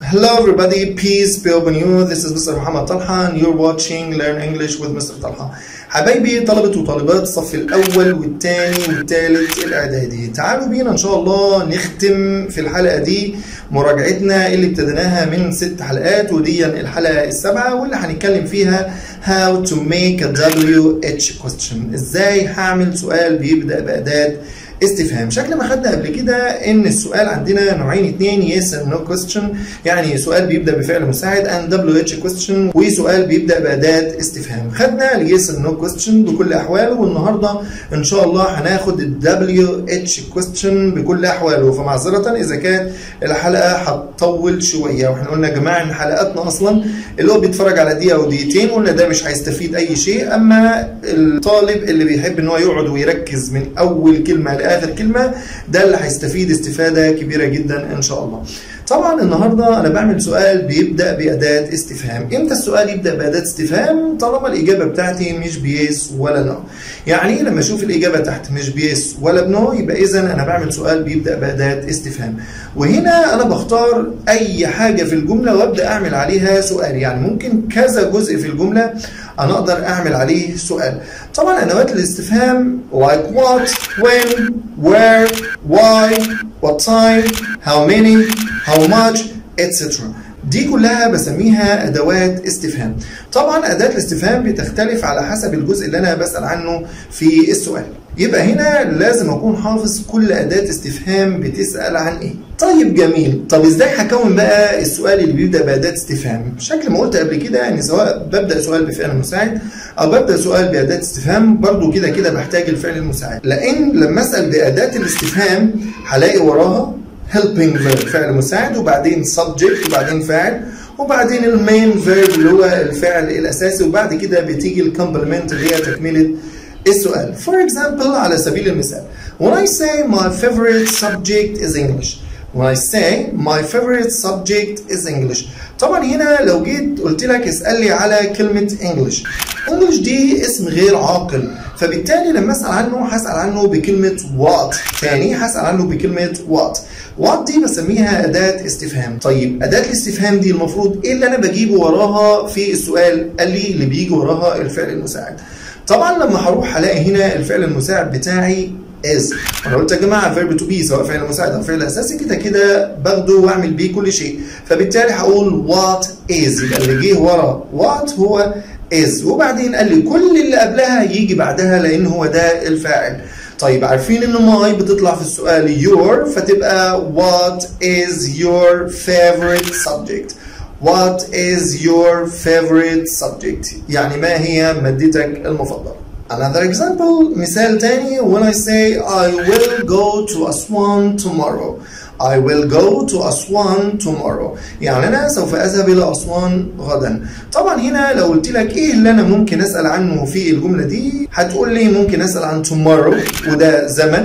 Hello everybody, peace be upon you. This is Mr. محمد طلحة and you're watching Learn English with Mr. طلحة. حبايبي طلبة وطالبات الصف الأول والثاني والثالث الإعدادي تعالوا بينا إن شاء الله نختم في الحلقة دي مراجعتنا اللي ابتديناها من ست حلقات ودي الحلقة السابعة واللي هنتكلم فيها how to make a WH question إزاي هعمل سؤال بيبدأ بأداة استفهام شكل ما خدنا قبل كده ان السؤال عندنا نوعين اتنين yes and no question يعني سؤال بيبدا بفعل مساعد and WH question وسؤال بيبدا باداه استفهام خدنا ال yes and no question بكل احواله والنهارده ان شاء الله هناخد ال WH question بكل احواله فمعذره اذا كانت الحلقه هتطول شويه واحنا قلنا يا جماعه ان حلقاتنا اصلا اللي هو بيتفرج على دقيقه او دقيقتين قلنا ده مش هيستفيد اي شيء اما الطالب اللي بيحب ان هو يقعد ويركز من اول كلمه لاخر كلمه ده اللي هيستفيد استفاده كبيره جدا ان شاء الله. طبعا النهارده انا بعمل سؤال بيبدا باداه استفهام، امتى السؤال يبدا باداه استفهام؟ طالما الاجابه بتاعتي مش بيس ولا نو. يعني لما اشوف الاجابه تحت مش بيس ولا بنو يبقى اذا انا بعمل سؤال بيبدا باداه استفهام. وهنا انا بختار اي حاجه في الجمله وابدا اعمل عليها سؤال، يعني ممكن كذا جزء في الجمله انا اقدر اعمل عليه سؤال. طبعا ادوات الاستفهام like what, when, where, why, what time, how many, how much, etc. دي كلها بسميها ادوات استفهام. طبعا اداه الاستفهام بتختلف على حسب الجزء اللي انا بسال عنه في السؤال. يبقى هنا لازم اكون حافظ كل اداه استفهام بتسال عن ايه. طيب جميل، طب ازاي هكون بقى السؤال اللي بيبدا باداه استفهام؟ بشكل ما قلت قبل كده ان سواء ببدا سؤال بفعل مساعد او ببدا سؤال باداه استفهام برضو كده كده بحتاج الفعل المساعد، لان لما اسال باداه الاستفهام هلاقي وراها helping verb فعل مساعد وبعدين subject وبعدين فاعل وبعدين المين فيرب اللي هو الفعل الاساسي وبعد كده بتيجي الكومبلمنت اللي هي تكمله السؤال. For example على سبيل المثال when I say my favorite subject is English when I say my favorite subject is English طبعا هنا لو جيت قلت لك اسال لي على كلمه انجلش انجلش دي اسم غير عاقل فبالتالي لما اسال عنه هسال عنه بكلمه وات تاني هسال عنه بكلمه وات وات دي بسميها اداه استفهام طيب اداه الاستفهام دي المفروض ايه اللي انا بجيبه وراها في السؤال قال لي اللي بيجي وراها الفعل المساعد طبعا لما هروح هلاقي هنا الفعل المساعد بتاعي is انا قلت يا جماعه فيرب تو بي سواء فعل مساعد او فعل اساسي كده كده باخده واعمل بيه كل شيء فبالتالي هقول what is يبقى اللي جه ورا what هو is وبعدين قال لي كل اللي قبلها يجي بعدها لان هو ده الفاعل طيب عارفين ان ماي بتطلع في السؤال your فتبقى what is your favorite subject What is your favorite subject؟ يعني ما هي مادتك المفضلة؟ Another example مثال تاني when I say I will go to Aswan tomorrow I will go to Aswan tomorrow يعني أنا سوف أذهب إلى أسوان غدا طبعا هنا لو قلت لك إيه اللي أنا ممكن أسأل عنه في الجملة دي هتقول لي ممكن أسأل عن tomorrow وده زمن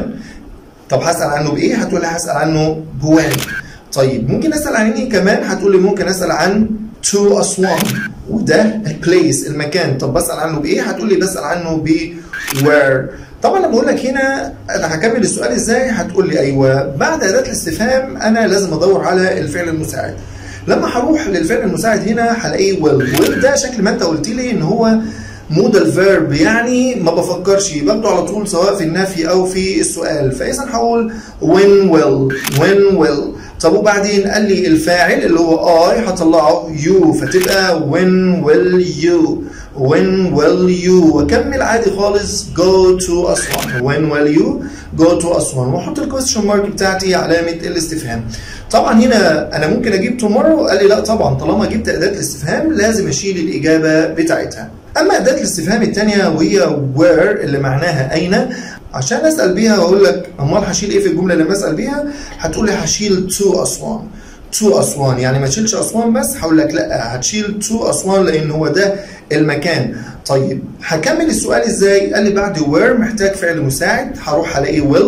طب هسأل عنه بإيه هتقول لي هسأل عنه بوين طيب ممكن أسأل عن إيه كمان هتقول لي ممكن أسأل عن to أسوان وده البليس المكان طب بسأل عنه بإيه هتقول لي بسأل عنه ب where طبعا لما اقول لك هنا انا هكمل السؤال ازاي هتقول لي ايوه بعد اداه الاستفهام انا لازم ادور على الفعل المساعد لما هروح للفعل المساعد هنا هلاقيه will will ده شكل ما انت قلت لي ان هو مودال فيرب يعني ما بفكرش باخده على طول سواء في النفي او في السؤال فاذا هقول when will when will طب وبعدين قال لي الفاعل اللي هو اي هطلعه يو فتبقى when will you when will you واكمل عادي خالص go to أسوان when will you go to أسوان واحط الكويستشن مارك بتاعتي علامة الاستفهام طبعا هنا انا ممكن اجيب tomorrow قال لي لا طبعا طالما جبت اداة الاستفهام لازم اشيل الاجابة بتاعتها اما اداة الاستفهام الثانية وهي where اللي معناها اين عشان اسال بيها واقول لك امال هشيل ايه في الجمله اللي بسال بيها هتقول لي هشيل تو اسوان تو اسوان يعني ما تشيلش اسوان بس هقول لك لا هتشيل تو اسوان لان هو ده المكان طيب هكمل السؤال ازاي قال لي بعد وير محتاج فعل مساعد هروح الاقي ويل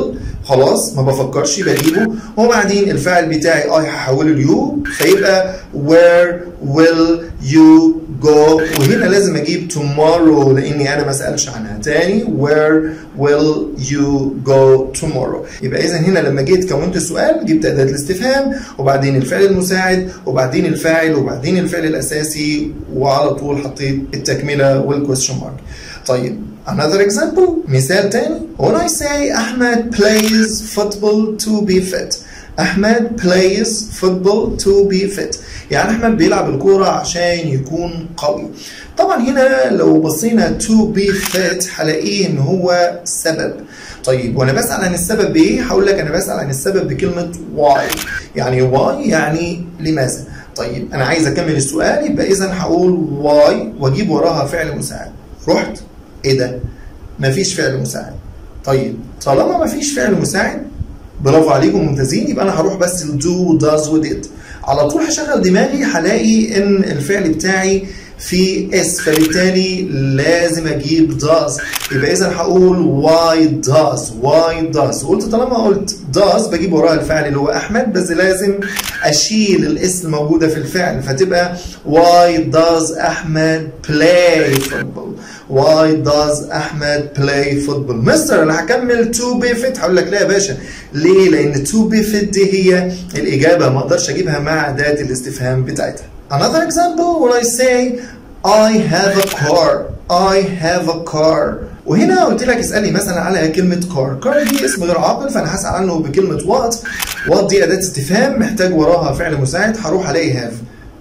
خلاص ما بفكرش بجيبه وبعدين الفعل بتاعي اي هحوله ليو فيبقى where will you go وهنا لازم اجيب tomorrow لاني انا ما سالش عنها تاني where will you go tomorrow يبقى اذا هنا لما جيت كونت السؤال جبت اداه الاستفهام وبعدين الفعل المساعد وبعدين الفاعل وبعدين الفعل الاساسي وعلى طول حطيت التكمله والكويستشن مارك طيب another example مثال تاني when I say أحمد plays football to be fit أحمد plays football to be fit يعني أحمد بيلعب الكورة عشان يكون قوي طبعا هنا لو بصينا to be fit هلاقيه إن هو سبب طيب وانا بسال عن السبب بايه؟ هقول لك انا بسال عن السبب بكلمه why يعني why يعني لماذا؟ طيب انا عايز اكمل السؤال يبقى اذا هقول why واجيب وراها فعل مساعد رحت ايه ده؟ مفيش فعل مساعد. طيب طالما مفيش فعل مساعد برافو عليكم ممتازين يبقى انا هروح بس الدو داز وديد. على طول هشغل دماغي هلاقي ان الفعل بتاعي في اس فبالتالي لازم اجيب داز يبقى اذا هقول واي داز واي داز قلت طالما قلت داز بجيب وراها الفعل اللي هو احمد بس لازم اشيل الاس الموجوده في الفعل فتبقى واي داز احمد بلاي فوتبول واي داز احمد بلاي فوتبول مستر انا هكمل تو بي فيت هقول لك لا يا باشا ليه لان تو بي فيت دي هي الاجابه ما اقدرش اجيبها مع اداه الاستفهام بتاعتها Another example when I say I have a car I have a car وهنا قلت لك اسالني مثلا على كلمه car car دي اسم غير عاقل فانا هسال عنه بكلمه what what دي اداه استفهام محتاج وراها فعل مساعد هروح الاقي have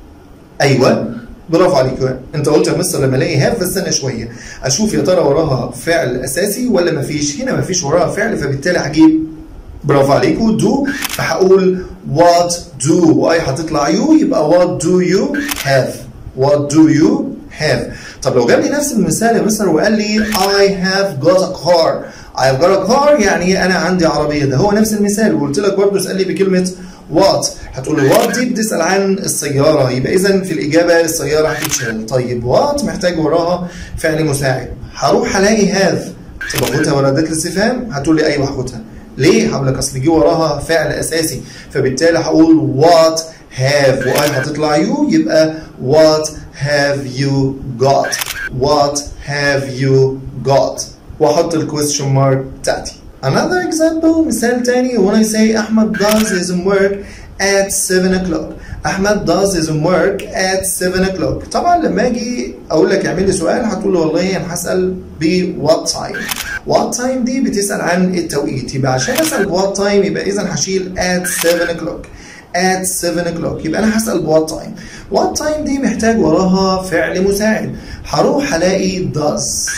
ايوه برافو عليك انت قلت يا مستر لما الاقي هاف بستنى شويه اشوف يا ترى وراها فعل اساسي ولا مفيش هنا مفيش وراها فعل فبالتالي هجيب برافو عليكم دو فهقول what do واي هتطلع يو يبقى what do you have what do you have طب لو جاب لي نفس المثال يا مستر وقال لي I have got a car I have got a car يعني انا عندي عربيه ده هو نفس المثال وقلت لك برضه اسال لي بكلمه وات هتقول لي وات دي بتسال عن السياره يبقى اذا في الاجابه السياره هتتشال طيب وات محتاج وراها فعل مساعد هروح الاقي هاف طب اخدها ورا اداه الاستفهام هتقول لي ايوه هاخدها ليه؟ هقول لك اصل جه وراها فعل اساسي فبالتالي هقول وات هاف واي هتطلع يو يبقى وات هاف يو got وات هاف يو got واحط الكويستشن مارك بتاعتي Another example مثال تاني when I say أحمد does his homework at 7 o'clock أحمد does his homework at 7 o'clock طبعا لما أجي أقول لك اعمل لي سؤال هتقول لي والله أنا هسأل ب what time what time دي بتسأل عن التوقيت يبقى عشان أسأل ب what time يبقى إذا هشيل at 7 o'clock at 7 o'clock يبقى أنا هسأل ب what time what time دي محتاج وراها فعل مساعد هروح ألاقي does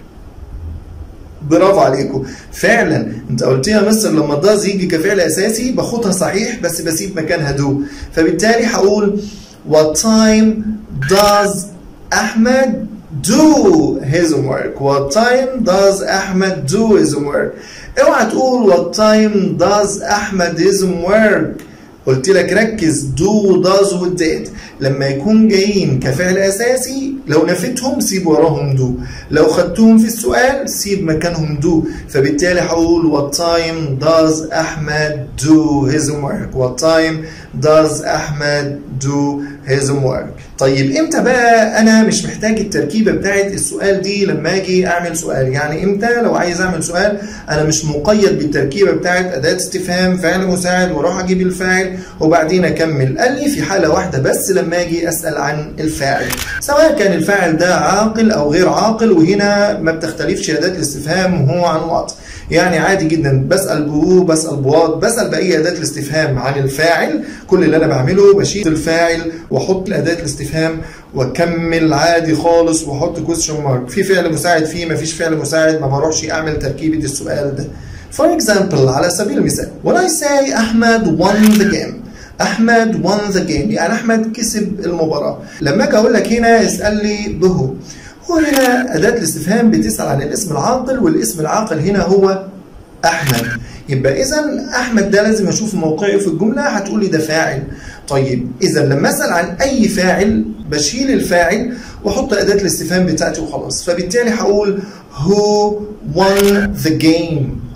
برافو عليكم فعلا انت قلت يا مستر لما داز يجي كفعل اساسي باخدها صحيح بس بسيب مكانها دو فبالتالي هقول what time does احمد do his homework what time does احمد do his homework اوعى تقول what time does احمد his homework قلت لك ركز do does و did لما يكون جايين كفعل اساسي لو نفيتهم سيب وراهم دو لو خدتهم في السؤال سيب مكانهم دو فبالتالي هقول what time does احمد do his homework what time does احمد do his homework طيب امتى بقى انا مش محتاج التركيبه بتاعت السؤال دي لما اجي اعمل سؤال يعني امتى لو عايز اعمل سؤال انا مش مقيد بالتركيبه بتاعت اداه استفهام فعل مساعد واروح اجيب الفاعل وبعدين اكمل قال لي في حاله واحده بس لما اجي اسال عن الفاعل سواء كان الفاعل ده عاقل او غير عاقل وهنا ما بتختلفش اداه الاستفهام هو عن وات يعني عادي جدا بسال بهو بسال بوات بسال باي اداه الاستفهام عن الفاعل كل اللي انا بعمله بشيل الفاعل واحط اداه الاستفهام واكمل عادي خالص واحط كويستشن مارك في فعل مساعد فيه ما فيش فعل مساعد ما بروحش اعمل تركيبه السؤال ده For example على سبيل المثال when I say أحمد won the game أحمد won the game يعني أحمد كسب المباراة لما أجي أقول لك هنا اسأل لي بهو وهنا أداة الاستفهام بتسأل عن الاسم العاقل والاسم العاقل هنا هو أحمد يبقى إذا أحمد ده لازم أشوف موقعه في الجملة هتقول لي ده فاعل طيب إذا لما أسأل عن أي فاعل بشيل الفاعل وأحط أداة الاستفهام بتاعتي وخلاص فبالتالي هقول who won the game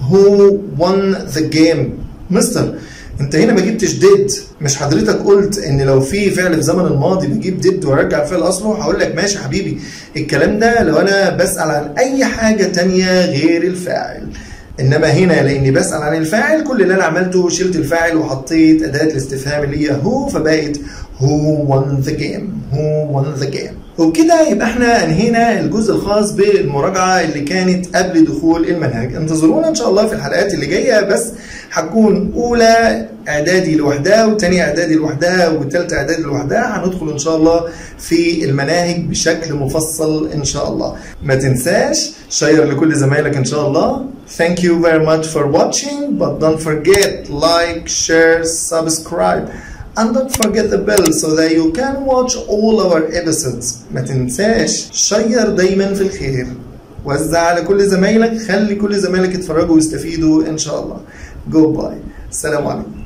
who won the game مستر انت هنا ما جبتش did مش حضرتك قلت ان لو في فعل في زمن الماضي بجيب did وارجع الفعل اصله هقول لك ماشي يا حبيبي الكلام ده لو انا بسأل عن اي حاجة تانية غير الفاعل انما هنا لاني بسال عن الفاعل كل اللي انا عملته شلت الفاعل وحطيت اداه الاستفهام اللي هي هو فبقت who won the game who won the game وبكده يبقى احنا انهينا الجزء الخاص بالمراجعه اللي كانت قبل دخول المنهج انتظرونا ان شاء الله في الحلقات اللي جايه بس هتكون اولى اعدادي لوحدها وتاني اعدادي لوحدها وتالتة اعدادي لوحدها هندخل ان شاء الله في المناهج بشكل مفصل ان شاء الله ما تنساش شير لكل زمايلك ان شاء الله thank you very much for watching but don't forget like share subscribe and don't forget the bell so that you can watch all our episodes ما تنساش شير دايما في الخير وزع على كل زمايلك خلي كل زمايلك يتفرجوا ويستفيدوا ان شاء الله جود باي السلام عليكم